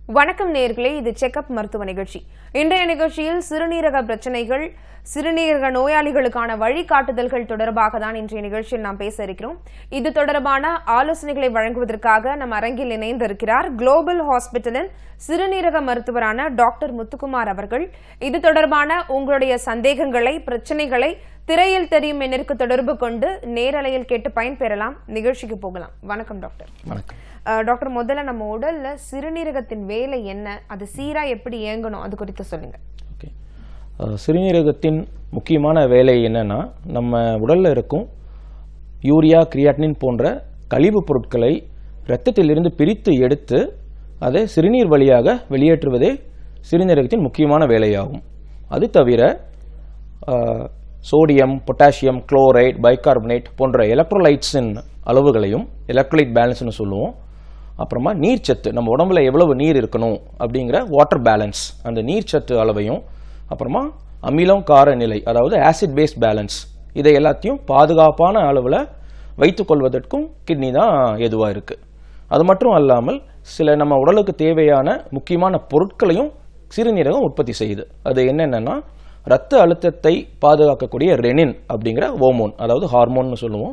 வணக்கம் நேர்களே இது செக்கப் மருத்துவ நிகழ்ச்சி இன்றைய நிகழ்ச்சியில் சிறுநீரக பிரச்சனைகள் சிறுநீரக நோயாளிகளுக்கான வழிகாட்டுதல்கள் தொடர்பாக தான் இன்றைய நிகழ்ச்சியில் நாம் பேச இருக்கிறோம் இது தொடர்பான ஆலோசனைகளை வழங்குவதற்காக நம் அரங்கில் இணைந்திருக்கிறார் குளோபல் ஹாஸ்பிட்டலின் சிறுநீரக மருத்துவரான டாக்டர் முத்துக்குமார் அவர்கள் இது தொடர்பான உங்களுடைய சந்தேகங்களை பிரச்சனைகளை திரையில் தெரியும் எண்ணிற்கு தொடர்பு கொண்டு நேரலையில் கேட்டு பயன்பெறலாம் நிகழ்ச்சிக்கு போகலாம் வணக்கம் டாக்டர் வணக்கம் அஹ் டாக்டர் முதல்ல நம்ம உடல்ல சிறுநீரகத்தின் வேலை என்ன அது சீரா எப்படி இயங்கணும் அது குறித்து சொல்லுங்க ஓகே அஹ், சிறுநீரகத்தின் முக்கியமான வேலை என்னன்னா நம்ம உடல்ல இருக்கும் யூரியா கிரியாட்டினின் போன்ற கழிவுப் பொருட்களை இரத்தத்திலிருந்து பிரித்து எடுத்து அதை சிறுநீர் வழியாக வெளியேற்றுவதே சிறுநீரகத்தின் முக்கியமான வேலையாகும் அது தவிர அஹ், சோடியம் பொட்டாசியம் குளோரைட் பைகார்பனேட் போன்ற எலக்ட்ரோலைட்ஸின் அளவுகளையும் எலக்ட்ரோலைட் பேலன்ஸ்னு சொல்லுவோம் அப்புறமா நீர்ச்சத்து நம்ம உடம்புல எவ்வளவு நீர் இருக்கணும் அப்படிங்கிற வாட்டர் பேலன்ஸ் அந்த நீர்ச்சத்து அளவையும் அப்புறமா அமிலம் கார நிலை அதாவது ஆசிட் பேஸ் பேலன்ஸ் இதை எல்லாத்தையும் பாதுகாப்பான அளவில் வைத்துக்கொள்வதற்கும் கிட்னி தான் எதுவாக இருக்குது அது மட்டும் அல்லாமல் சில நம்ம உடலுக்கு தேவையான முக்கியமான பொருட்களையும் சிறுநீரகம் உற்பத்தி செய்யுது அது என்னென்னா ரத்த அழுத்தத்தை பாதுகாக்கக்கூடிய ரெனின் அப்படிங்கிற ஹோமோன் அதாவது ஹார்மோன்னு சொல்லுவோம்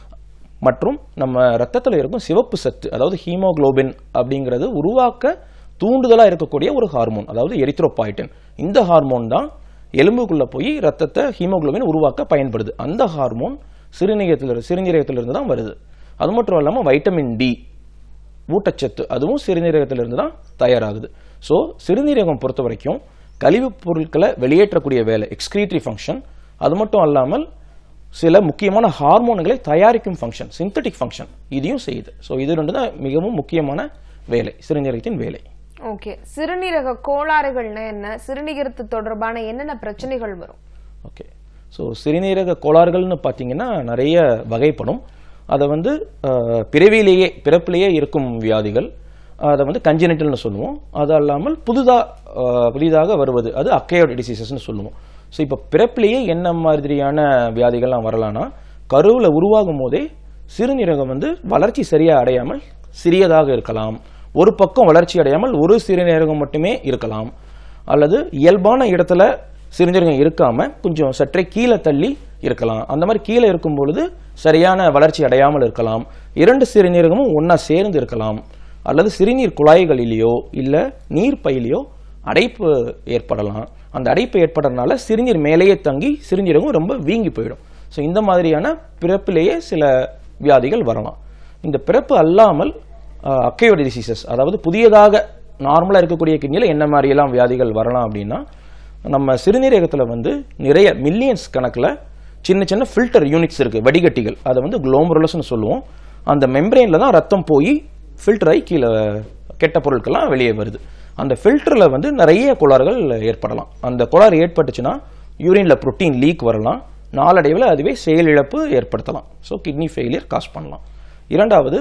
மற்றும் நம்ம ரத்தத்தில் இருக்கும் சிவப்பு சத்து அதாவது ஹீமோகுளோபின் அப்படிங்கிறது உருவாக்க தூண்டுதலாக இருக்கக்கூடிய ஒரு ஹார்மோன் அதாவது எரித்ரோபாய்டன் இந்த ஹார்மோன் தான் எலும்புக்குள்ள போய் ரத்தத்தை ஹீமோகுளோபின் உருவாக்க பயன்படுது அந்த ஹார்மோன் சிறுநீரகத்தில் சிறுநீரகத்திலிருந்து தான் வருது அது மட்டும் இல்லாமல் வைட்டமின் டி ஊட்டச்சத்து அதுவும் சிறுநீரகத்திலிருந்து தான் தயாராகுது ஸோ சிறுநீரகம் பொறுத்த வரைக்கும் கழிவுப் பொருட்களை வெளியேற்றக்கூடிய வேலை எக்ஸ்கிரீட்டரி ஃபங்க்ஷன் அது மட்டும் அல்லாமல் சில முக்கியமான ஹார்மோன்களை தயாரிக்கும் ஃபங்க்ஷன் சிந்தட்டிக் ஃபங்க்ஷன் இதையும் செய்யுது ஸோ இது ரெண்டு தான் மிகவும் முக்கியமான வேலை சிறுநீரகத்தின் வேலை ஓகே சிறுநீரக கோளாறுகள்னா என்ன சிறுநீரகத்து தொடர்பான என்னென்ன பிரச்சனைகள் வரும் ஓகே ஸோ சிறுநீரக கோளாறுகள்னு பார்த்தீங்கன்னா நிறைய வகைப்படும் அதை வந்து அஹ், பிறவியிலேயே பிறப்பிலேயே இருக்கும் வியாதிகள் அதை வந்து கஞ்சனிட்டல்னு சொல்லுவோம் அது அல்லாமல் புதுதாக புதிதாக வருவது அது அக்கையோட டிசீசஸ்னு சொல்லுவோம் ஸோ இப்போ பிறப்பிலேயே என்ன மாதிரியான வியாதிகள்லாம் வரலாம்னா கருவில் உருவாகும் போதே சிறுநீரகம் வந்து வளர்ச்சி சரியாக அடையாமல் சிறியதாக இருக்கலாம் ஒரு பக்கம் வளர்ச்சி அடையாமல் ஒரு சிறுநீரகம் மட்டுமே இருக்கலாம் அல்லது இயல்பான இடத்துல சிறுநீரகம் இருக்காம கொஞ்சம் சற்றே கீழே தள்ளி இருக்கலாம் அந்த மாதிரி கீழே இருக்கும் பொழுது சரியான வளர்ச்சி அடையாமல் இருக்கலாம் இரண்டு சிறுநீரகமும் ஒண்ணா சேர்ந்து இருக்கலாம் அல்லது சிறுநீர் குழாய்களிலேயோ இல்ல நீர் பையிலையோ அடைப்பு ஏற்படலாம் அந்த அடைப்பு ஏற்படுறதுனால சிறுநீர் மேலேயே தங்கி சிறுநீரகம் ரொம்ப வீங்கி போயிடும் ஸோ இந்த மாதிரியான பிறப்பிலேயே சில வியாதிகள் வரலாம் இந்த பிறப்பு அல்லாமல் அக்கையோட டிசீசஸ் அதாவது புதியதாக நார்மலாக இருக்கக்கூடிய கிட்னியில் என்ன மாதிரியெல்லாம் வியாதிகள் வரலாம் அப்படின்னா நம்ம சிறுநீரகத்தில் வந்து நிறைய மில்லியன்ஸ் கணக்கில் சின்ன சின்ன ஃபில்டர் யூனிட்ஸ் இருக்குது வடிகட்டிகள் அதை வந்து குளோமருலஸ்னு சொல்லுவோம் அந்த மெம்பரேனில் தான் ரத்தம் போய் ஃபில்டர் ஆகி கீழே கெட்ட பொருட்கள்லாம் வெளியே வருது அந்த ஃபில்டரில் வந்து நிறைய கோளாறுகள் ஏற்படலாம் அந்த கோளாறு ஏற்பட்டுச்சுன்னா யூரின்ல புரோட்டீன் லீக் வரலாம் நாளடைவில் அதுவே செயலிழப்பு ஏற்படுத்தலாம் ஸோ கிட்னி ஃபெயிலியர் காஸ் பண்ணலாம் இரண்டாவது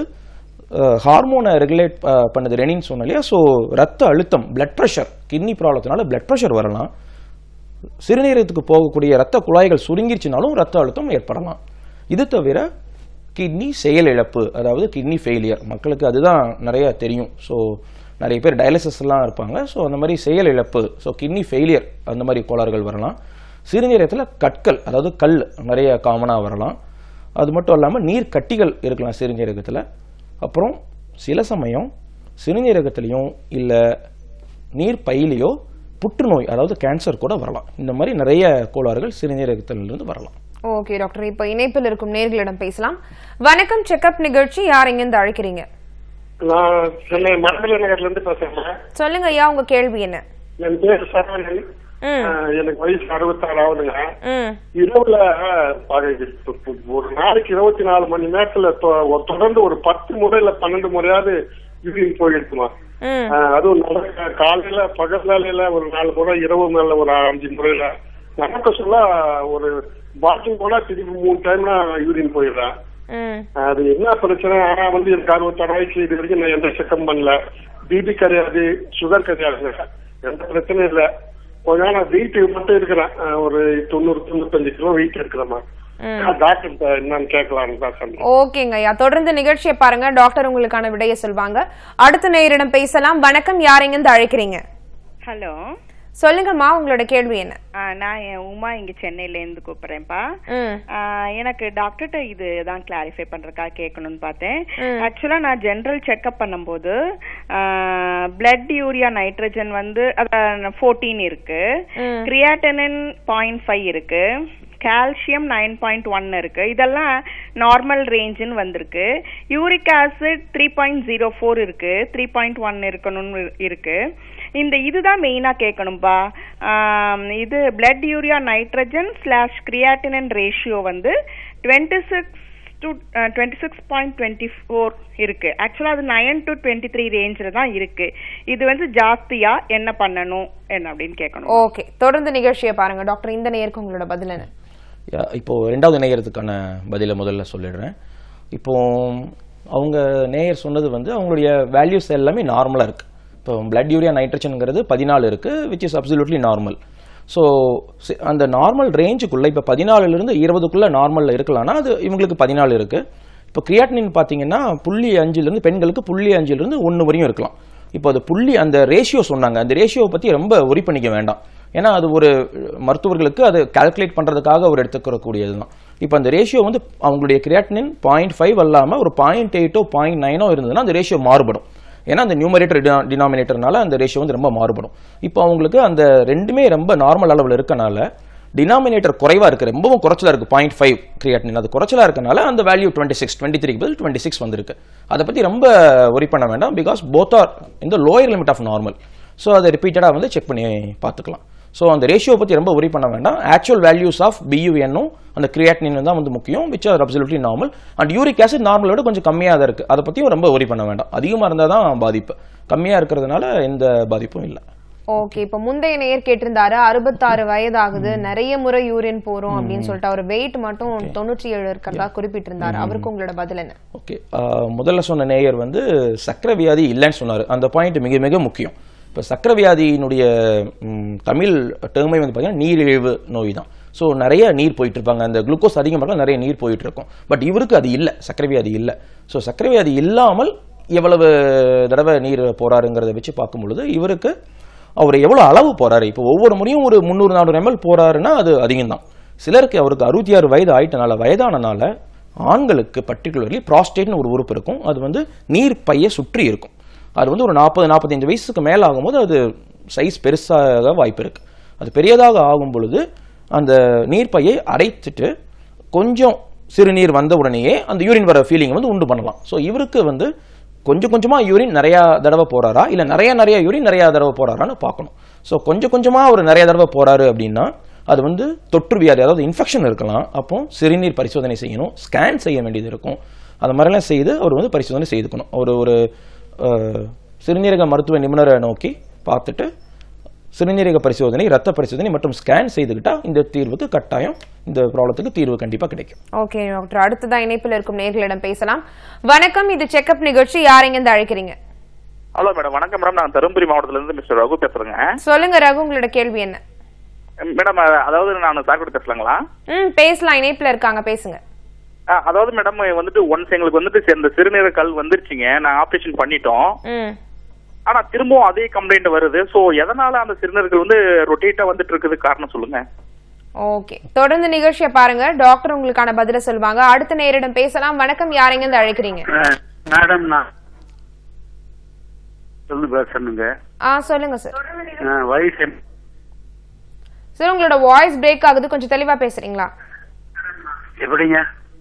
ஹார்மோனை ரெகுலேட் பண்ணது ரெனின்னு சொன்னோம் இல்லையா ஸோ ரத்த அழுத்தம் பிளட் ப்ரெஷர் கிட்னி ப்ராப்ளத்தினால பிளட் ப்ரெஷர் வரலாம் சிறுநீரகத்துக்கு போகக்கூடிய ரத்த குழாய்கள் சுருங்கிருச்சுனாலும் ரத்த அழுத்தம் ஏற்படலாம் இது தவிர கிட்னி செயலிழப்பு அதாவது கிட்னி ஃபெயிலியர் மக்களுக்கு அதுதான் நிறைய தெரியும் ஸோ நிறைய பேர் டயாலிசிஸ் எல்லாம் இருப்பாங்க ஸோ அந்த மாதிரி செயலிழப்பு ஸோ கிட்னி ஃபெயிலியர் அந்த மாதிரி கோளாறுகள் வரலாம் சிறுநீரகத்தில் கற்கள் அதாவது கல் நிறைய காமனாக வரலாம் அது மட்டும் இல்லாமல் நீர் கட்டிகள் இருக்கலாம் சிறுநீரகத்தில் அப்புறம் சில சமயம் சிறுநீரகத்திலையும் இல்லை நீர் பையிலையோ புற்றுநோய் அதாவது கேன்சர் கூட வரலாம் இந்த மாதிரி நிறைய கோளாறுகள் சிறுநீரகத்திலிருந்து வரலாம் ஓகே டாக்டர் இப்ப இணைப்பில் இருக்கும் நேர்களிடம் பேசலாம் வணக்கம் செக்கப் நிகழ்ச்சி யார் இங்கிருந்து அழைக்கிறீங்க நான் சென்னை மரமலை நகர்ல இருந்து பேசுறேன் சொல்லுங்க ஐயா உங்க கேள்வி என்ன என் பேர் சரவணன் ம் ஆஹ் எனக்கு வயசு அறுபத்தாறு ஆகுதுங்க ம் இரவுல பாரு, இப்ப- இப்ப ஒரு நாளைக்கு இருபத்தி நாலு மணி நேரத்துல தொ- ஒரு தொடர்ந்து ஒரு பத்து முறை இல்ல பன்னெண்டு முறையாவது யூரின் போயிருக்குமா ம் ஆஹ் அதுவும் நடக்க காலையில பகல்ல ஒரு நாலு முறை இரவு மேல ஒரு அஞ்சு முறையில நடக்க சொல்ல ஒரு பாத்ரூம் போனா திருப்பி மூணு டைம் யூரின் போயிடுறேன் ம் அது என்ன பிரச்சனை ஆனா வந்து எனக்கு அறுபத்தாறு வயசு இது வரைக்கும் நான் எந்த செக்கம் பண்ணல பிபி கிடையாது சுகர் கிடையாது எந்த பிரச்சனையும் இல்ல கொஞ்ச நாள் வெயிட் மட்டும் இருக்கிறேன் அஹ் ஒரு தொண்ணூறு தொண்ணூத்தஞ்சு கிலோ வெயிட் இருக்கிறேம்மா டாக்டர் என்னன்னு கேட்கலான்னு தான் சொன்னேன் ஓகேங்க ஐயா தொடர்ந்து நிகழ்ச்சியை பாருங்க டாக்டர் உங்களுக்கான விடையை சொல்வாங்க அடுத்த நேயரிடம் பேசலாம் வணக்கம் யாரெங்கிருந்து அழைக்கிறீங்க ஹலோ சொல்லுங்கம்மா உங்களோட கேள்வி என்ன ஆ, நான் என் உமா இங்க சென்னையில இருந்து கூப்பிடுறேன்ப்பா ம் ஆ, எனக்கு டாக்டர்கிட்ட இது தான் கிளாரிஃபை பண்றதுக்காக கேட்கணும்னு பார்த்தேன் ஆக்சுவலா நான் ஜெனரல் செக்அப் பண்ணும்போது பிளட் யூரியா நைட்ரஜன் வந்து ஃபோர்டீன் இருக்கு கிரியாட்டனின் பாயிண்ட் ஃபைவ் இருக்கு கால்சியம் நைன் பாயிண்ட் ஒன் இருக்கு இதெல்லாம் நார்மல் ரேஞ்சுன்னு வந்திருக்கு uric acid three point zero four இருக்கு த்ரீ பாயிண்ட் ஒன் இருக்கணும்னு இருக்கு இந்த இதுதான் மெயினா கேட்கணும்பா ஆம், இது blood urea nitrogen slash creatinine ratio வந்து twenty six to twenty six point twenty four இருக்கு ஆக்சுவலா அது நைன் டு டுவெண்ட்டி த்ரீ ரேஞ்சில் தான் இருக்கு இது வந்து ஜாஸ்தியா என்ன பண்ணணும் என்ன அப்படின்னு கேட்கணும் ஓகே தொடர்ந்து நிகழ்ச்சியை பாருங்க டாக்டர் இந்த நேருக்கு உங்களோட பதில் என்ன யா, இப்போ ரெண்டாவது நேயறதுக்கான பதிலை முதல்ல சொல்லிடுறேன் இப்போ அவங்க நேயர் சொன்னது வந்து அவங்களுடைய வேல்யூஸ் எல்லாமே நார்மலாக இருக்கு இப்போ பிளட் யூரியா நைட்ரஜன்ங்கிறது பதினாலு இருக்கு which is absolutely normal so அந்த நார்மல் ரேஞ்சுக்குள்ள இப்போ பதினாலுலேருந்து இருபதுக்குள்ள நார்மலில் இருக்கலாம்னா அது இவங்களுக்கு பதினாலு இருக்கு இப்போ கிரியாட்டினின் பார்த்தீங்கன்னா புள்ளி அஞ்சுலேருந்து பெண்களுக்கு புள்ளி அஞ்சுலேருந்து ஒன்று வரையும் இருக்கலாம் இப்போ அது புள்ளி அந்த ரேஷியோ சொன்னாங்க அந்த ரேஷியோவை பற்றி ரொம்ப ஒரி பண்ணிக்க வேண்டாம் ஏன்னா அது ஒரு மருத்துவர்களுக்கு அது கால்குலேட் பண்ணுறதுக்காக ஒரு எடுத்துக்கிறக்கூடியது தான் இப்போ அந்த ரேஷியோ வந்து அவங்களுடைய கிரியாட்டினின் பாயிண்ட் ஃபைவ் அல்லாமல் ஒரு பாயிண்ட் எயிட்டோ பாயிண்ட் நைனோ இருந்ததுன்னா அந்த ரேஷியோ மாறுபடும் ஏன்னா அந்த நியூமரேட்டர் டினாமினேட்டர்னால அந்த ரேஷியோ வந்து ரொம்ப மாறுபடும் இப்போ அவங்களுக்கு அந்த ரெண்டுமே ரொம்ப நார்மல் அளவில் இருக்கனால டினாமினேட்டர் குறைவா இருக்கு ரொம்பவும் குறைச்சலா இருக்கு பாயிண்ட் ஃபைவ் கிரியாட்டின் அது குறைச்சலா இருக்கனால அந்த value twenty six twenty three பதில் டுவெண்ட்டி சிக்ஸ் வந்திருக்கு அதை பத்தி ரொம்ப ஒரி பண்ண வேண்டாம் பிகாஸ் போத் ஆர் இந்த lower limit of normal so அதை ரிப்பீட்டடாக வந்து செக் பண்ணி பார்த்துக்கலாம் ஸோ அந்த ரேஷியோ பற்றி ரொம்ப ஒரி பண்ண வேண்டாம் ஆக்சுவல் வேல்யூஸ் ஆஃப் பியூஎன்னும் அந்த கிரியாட்டினின் தான் வந்து முக்கியம் which are absolutely normal and uric acid நார்மலை விட கொஞ்சம் கம்மியாக தான் இருக்குது அதை பற்றியும் ரொம்ப ஒரி பண்ண வேண்டாம் அதிகமாக இருந்தால் தான் பாதிப்பு கம்மியாக இருக்கிறதுனால எந்த பாதிப்பும் இல்லை ஓகே இப்ப முந்தைய நேயர் கேட்டிருந்தாரு அறுபத்தாறு வயதாகுது நிறைய முறை யூரின் போறோம் அப்படின்னு சொல்லிட்டு அவர் வெயிட் மட்டும் தொண்ணூற்றி ஏழு இருக்கிறதா குறிப்பிட்டிருந்தாரு அவருக்கு உங்களோட பதில் என்ன ஓகே முதல்ல சொன்ன நேயர் வந்து சக்கரை வியாதி இல்லைன்னு சொன்னார் அந்த பாயிண்ட் மிக மிக முக்கியம் இப்போ சக்கரை வியாதியினுடைய ம், தமிழ் டேர்மை வந்து பார்த்தீங்கன்னா நீரிழிவு நோய் தான் ஸோ நிறைய நீர் போயிட்டு இருப்பாங்க அந்த குளுக்கோஸ் அதிகமாக இருந்தா நிறைய நீர் போயிட்டு இருக்கும் பட் இவருக்கு அது இல்லை சக்கரை வியாதி இல்லை ஸோ சக்கரை வியாதி இல்லாமல் எவ்வளவு தடவை நீர் போறாருங்கிறத வச்சு பார்க்கும் பொழுது இவருக்கு அவர் எவ்வளோ அளவு போறாரு இப்போ ஒவ்வொரு முறையும் ஒரு முந்நூறு நானூறு எம்எல் போறாருன்னா அது அதிகம் தான் சிலருக்கு அவருக்கு அறுபத்தி ஆறு வயது ஆயிட்டனால வயதானனால ஆண்களுக்கு பர்டிகுலர்லி ப்ராஸ்டேட்னு ஒரு உறுப்பு இருக்கும் அது வந்து நீர் பையை சுற்றி இருக்கும் அது வந்து ஒரு நாற்பது நாற்பத்தஞ்சு வயசுக்கு மேல ஆகும்போது அது சைஸ் பெருசாக வாய்ப்பு இருக்கு அது பெரியதாக ஆகும் பொழுது அந்த நீர்ப்பையை அடைச்சிட்டு கொஞ்சம் சிறுநீர் வந்த உடனேயே அந்த யூரின் வர ஃபீலிங் வந்து உண்டு பண்ணலாம் ஸோ இவருக்கு வந்து கொஞ்சம் கொஞ்சமா யூரின் நிறைய தடவை போறாரா இல்ல நிறைய நிறைய யூரின் நிறைய தடவை போறாரான்னு பார்க்கணும் ஸோ கொஞ்சம் கொஞ்சமா ஒரு நிறைய தடவை போறாரு அப்படின்னா அது வந்து தொற்று வியாதி அதாவது இன்ஃபெக்ஷன் இருக்கலாம் அப்போ சிறுநீர் பரிசோதனை செய்யணும் ஸ்கேன் செய்ய வேண்டியது இருக்கும் அது மாதிரிலாம் செய்து அவர் வந்து பரிசோதனை செய்துக்கணும் ஒரு ஒரு அஹ், சிறுநீரக மருத்துவ நிபுணரை நோக்கி பார்த்துட்டு சிறுநீரக பரிசோதனை ரத்த பரிசோதனை மற்றும் ஸ்கேன் செய்துக்கிட்டா இந்த தீர்வுக்கு கட்டாயம் இந்த ப்ராப்ளத்துக்கு தீர்வு கண்டிப்பா கிடைக்கும் ஓகே டாக்டர் அடுத்ததா இணைப்பில் இருக்கும் நேர்களிடம் பேசலாம் வணக்கம் இது செக்அப் நிகழ்ச்சி யாரெங்க இருந்து அழைக்கிறீங்க ஹலோ மேடம் வணக்கம் மேடம் நான் தருமபுரி மாவட்டத்துல இருந்து மிஸ்டர் ரகு பேசுறேங்க சொல்லுங்க ரகு உங்களோட கேள்வி என்ன மேடம் அதாவது நான் சாக்கோட பேசலாங்களா ம் பேசலாம் இணைப்புல இருக்காங்க பேசுங்க ஆ, அதாவது மேடம் வந்துட்டு ஒன்ஸ் எங்களுக்கு வந்துட்டு இந்த சிறுநீரக கல் வந்துருச்சுங்க நான் ஆபரேஷன் பண்ணிட்டோம் ம் ஆனா திரும்பவும் அதே கம்ப்ளைண்ட் வருது சோ எதனால அந்த சிறுநீர்கள் வந்து ரொட்டேட்டா வந்துட்டு இருக்குது காரணம் சொல்லுங்க ஓகே தொடர்ந்து நிகழ்ச்சியை பாருங்க டாக்டர் உங்களுக்கான பதில சொல்லுவாங்க அடுத்த நேரிடம் பேசலாம் வணக்கம் யாரெங்க இருந்து அழைக்கிறீங்க மேடம் நான் சொல்லு பேசணுங்க ஆ சொல்லுங்க சார் ஆ, வயசு என்ன? சார் உங்களோட வாய்ஸ் பிரேக் ஆகுது கொஞ்சம் தெளிவா பேசுறீங்களா எப்படிங்க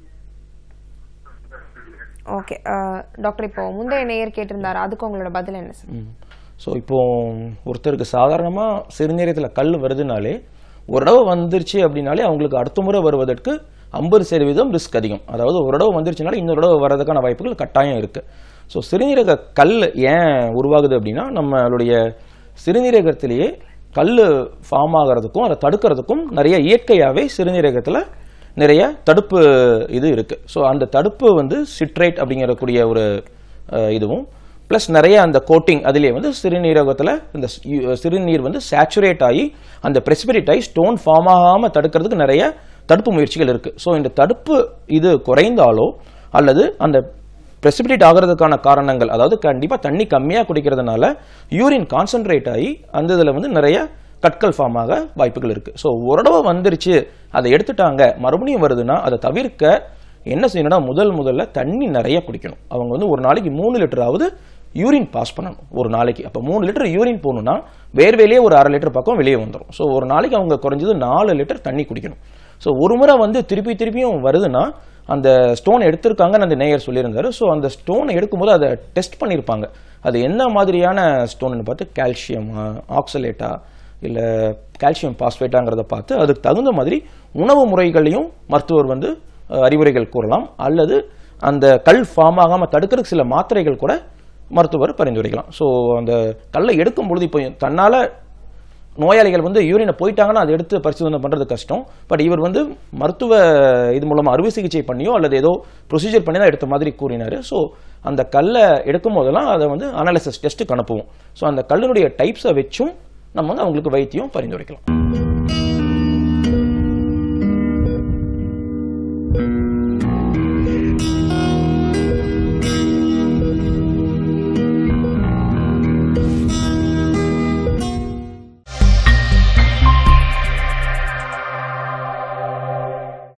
ஓகே டாக்டர் இப்போ முந்தைய நேயர் கேட்டிருந்தாரு அதுக்கு உங்களோட பதில் என்ன சார் ஸோ இப்போ ஒருத்தருக்கு சாதாரணமாக சிறுநீரகத்தில் கல் வருதுனாலே ஒரு தடவை வந்துருச்சு அப்படின்னாலே அவங்களுக்கு அடுத்த முறை வருவதற்கு ஐம்பது சதவீதம் ரிஸ்க் அதிகம் அதாவது ஒரு தடவை வந்துருச்சுனால இன்னொரு தடவை வர்றதுக்கான வாய்ப்புகள் கட்டாயம் இருக்கு ஸோ சிறுநீரக கல் ஏன் உருவாகுது அப்படின்னா நம்மளுடைய சிறுநீரகத்திலேயே கல் ஃபார்ம் ஆகிறதுக்கும் அதை தடுக்கிறதுக்கும் நிறைய இயற்கையாகவே சிறுநீரகத்தில் நிறைய தடுப்பு இது இருக்கு ஸோ அந்த தடுப்பு வந்து சிட்ரேட் அப்படிங்கக்கூடிய ஒரு அஹ், இதுவும் ப்ளஸ் நிறைய அந்த கோட்டிங் அதிலே வந்து சிறுநீரகத்தில் இந்த சி- சிறுநீர் வந்து சேச்சுரேட் ஆகி அந்த precipitate ஆகி ஸ்டோன் ஃபார்ம் ஆகாமல் தடுக்கிறதுக்கு நிறைய தடுப்பு முயற்சிகள் இருக்கு ஸோ இந்த தடுப்பு இது குறைந்தாலோ அல்லது அந்த precipitate ஆகிறதுக்கான காரணங்கள் அதாவது கண்டிப்பா தண்ணி கம்மியா குடிக்கிறதுனால யூரின் கான்சென்ட்ரேட் ஆகி அந்த இதுல வந்து நிறைய கற்கள் ஃபார்ம் ஆக வாய்ப்புகள் இருக்கு ஸோ ஒரு தடவை வந்துருச்சு அதை எடுத்துட்டாங்க மறுபடியும் வருதுன்னா அதை தவிர்க்க என்ன செய்யணும்னா முதல் முதல்ல தண்ணி நிறைய குடிக்கணும் அவங்க வந்து ஒரு நாளைக்கு மூணு லிட்டராவது யூரின் பாஸ் பண்ணணும் ஒரு நாளைக்கு அப்போ மூணு லிட்டர் யூரின் போகணும்னா வேர்வையிலேயே ஒரு அரை லிட்டர் பக்கம் வெளியே வந்துடும் ஸோ ஒரு நாளைக்கு அவங்க குறைஞ்சது நாலு லிட்டர் தண்ணி குடிக்கணும் ஸோ ஒரு முறை வந்து திருப்பி திருப்பியும் வருதுன்னா அந்த ஸ்டோன் எடுத்திருக்காங்கன்னு அந்த நேயர் சொல்லியிருந்தாரு ஸோ அந்த ஸ்டோனை எடுக்கும்போது அதை டெஸ்ட் பண்ணியிருப்பாங்க அது என்ன மாதிரியான ஸ்டோன்னு பார்த்து கால்சியம் ஆக்சலேட்டா இல்லை கால்சியம் பாஸ்பேட்டாங்கிறத பார்த்து அதுக்கு தகுந்த மாதிரி உணவு முறைகளையும் மருத்துவர் வந்து அஹ், அறிவுரைகள் கூறலாம் அல்லது அந்த கல் ஃபார்ம் ஆகாமல் தடுக்கிறதுக்கு சில மாத்திரைகள் கூட மருத்துவர் பரிந்துரைக்கலாம் ஸோ அந்த கல்லை எடுக்கும் பொழுது இப்போ தன்னால் நோயாளிகள் வந்து யூரினை போயிட்டாங்கன்னா அதை எடுத்து பரிசோதனை பண்ணுறது கஷ்டம் பட் இவர் வந்து மருத்துவ இது மூலமாக அறுவை சிகிச்சை பண்ணியோ அல்லது ஏதோ ப்ரொசீஜர் பண்ணி தான் எடுத்த மாதிரி கூறினார் ஸோ அந்த கல்லை எடுக்கும் போதெல்லாம் அதை வந்து அனாலிசிஸ் டெஸ்ட்டுக்கு அனுப்புவோம் ஸோ அந்த கல்லினுடைய டைப்ஸை வச்சும் நம்ம வந்து அவங்களுக்கு வைத்தியம் பரிந்துரைக்கலாம்